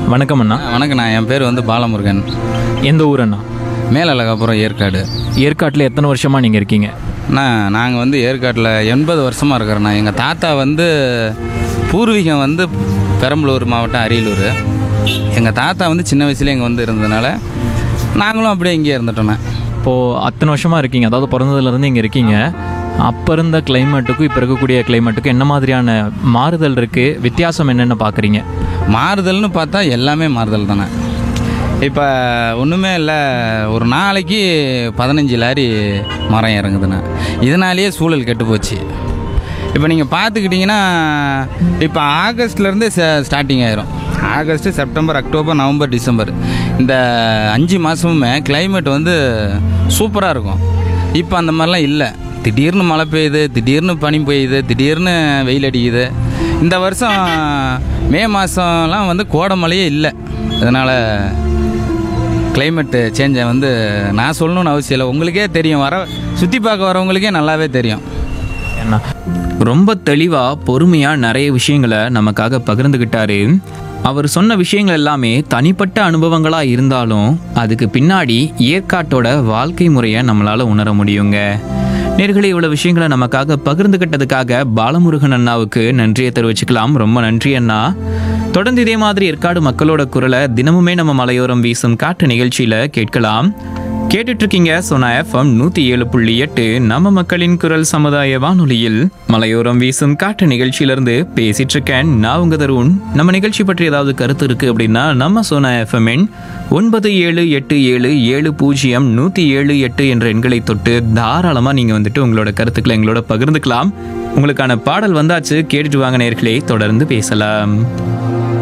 வணக்கம் அண்ணா வணக்கண்ணா என் பேர் வந்து பாலமுருகன் எந்த ஊர் அண்ணா மேலழகாபுரம் ஏற்காடு ஏற்காட்டில் எத்தனை வருஷமாக நீங்கள் இருக்கீங்க அண்ணா நாங்கள் வந்து ஏற்காட்டில் எண்பது வருஷமாக இருக்கிறோண்ணா எங்கள் தாத்தா வந்து பூர்வீகம் வந்து பெரம்பலூர் மாவட்டம் அரியலூர் எங்கள் தாத்தா வந்து சின்ன வயசுல இங்கே வந்து இருந்ததுனால நாங்களும் அப்படியே இங்கே இருந்துட்டோண்ணே இப்போது அத்தனை வருஷமாக இருக்கீங்க அதாவது பிறந்ததுலேருந்து இங்கே இருக்கீங்க அப்போ இருந்த கிளைமேட்டுக்கும் இப்போ இருக்கக்கூடிய கிளைமேட்டுக்கும் என்ன மாதிரியான மாறுதல் இருக்குது வித்தியாசம் என்னென்னு பார்க்குறீங்க மாறுதல்னு பார்த்தா எல்லாமே மாறுதல் தானே இப்போ ஒன்றுமே இல்லை ஒரு நாளைக்கு பதினஞ்சு லாரி மரம் இறங்குதுண்ணே இதனாலேயே சூழல் கெட்டு போச்சு இப்போ நீங்கள் பார்த்துக்கிட்டிங்கன்னா இப்போ ஆகஸ்ட்லேருந்து ஸ்டார்டிங் ஆயிரும் August September October November December இந்த அஞ்சு மாதமுமே climate வந்து சூப்பராக இருக்கும் இப்போ அந்த மாதிரிலாம் இல்லை திடீர்னு மழை பெய்யுது திடீர்னு பனி பெய்யுது திடீர்னு வெயில் அடிக்குது இந்த வருஷம் மே மாதம்லாம் வந்து கோடை மழையே இல்லை அதனால் கிளைமேட்டு சேஞ்சை வந்து நான் சொல்லணும்னு அவசியம் இல்லை உங்களுக்கே தெரியும் வர சுற்றி பார்க்க வரவங்களுக்கே நல்லாவே தெரியும் என்ன ரொம்ப தெளிவா பொறுமையா நிறைய விஷயங்களை நமக்காக பகிர்ந்துகிட்டாரு அவர் சொன்ன விஷயங்கள் எல்லாமே தனிப்பட்ட அனுபவங்களா இருந்தாலும் அதுக்கு பின்னாடி ஏற்காட்டோட வாழ்க்கை முறையை நம்மளால உணர முடியுங்க நேர்களே இவ்வளவு விஷயங்களை நமக்காக பகிர்ந்துகிட்டதுக்காக பாலமுருகன் அண்ணாவுக்கு நன்றியை தெரிவிச்சுக்கலாம் ரொம்ப நன்றி அண்ணா தொடர்ந்து இதே மாதிரி ஏற்காடு மக்களோட குரலை தினமுமே நம்ம மலையோரம் வீசும் காட்டு நிகழ்ச்சியில கேட்கலாம் கேட்டுட்டு இருக்கீங்க சோனா எஃப்எம் நூத்தி ஏழு புள்ளி எட்டு நம்ம மக்களின் குரல் சமுதாய வானொலியில் மலையோரம் வீசும் காட்டு நிகழ்ச்சியிலிருந்து பேசிட்டு இருக்கேன் நான் உங்க தருண் நம்ம நிகழ்ச்சி பற்றி ஏதாவது கருத்து இருக்கு அப்படின்னா நம்ம சோனா எஃப்எம் எண் ஒன்பது ஏழு எட்டு ஏழு ஏழு பூஜ்ஜியம் நூத்தி ஏழு எட்டு என்ற எண்களை தொட்டு தாராளமா நீங்க வந்துட்டு உங்களோட கருத்துக்களை எங்களோட பகிர்ந்துக்கலாம் உங்களுக்கான பாடல் வந்தாச்சு கேட்டுட்டு வாங்க நேர்களே தொடர்ந்து பேசலாம்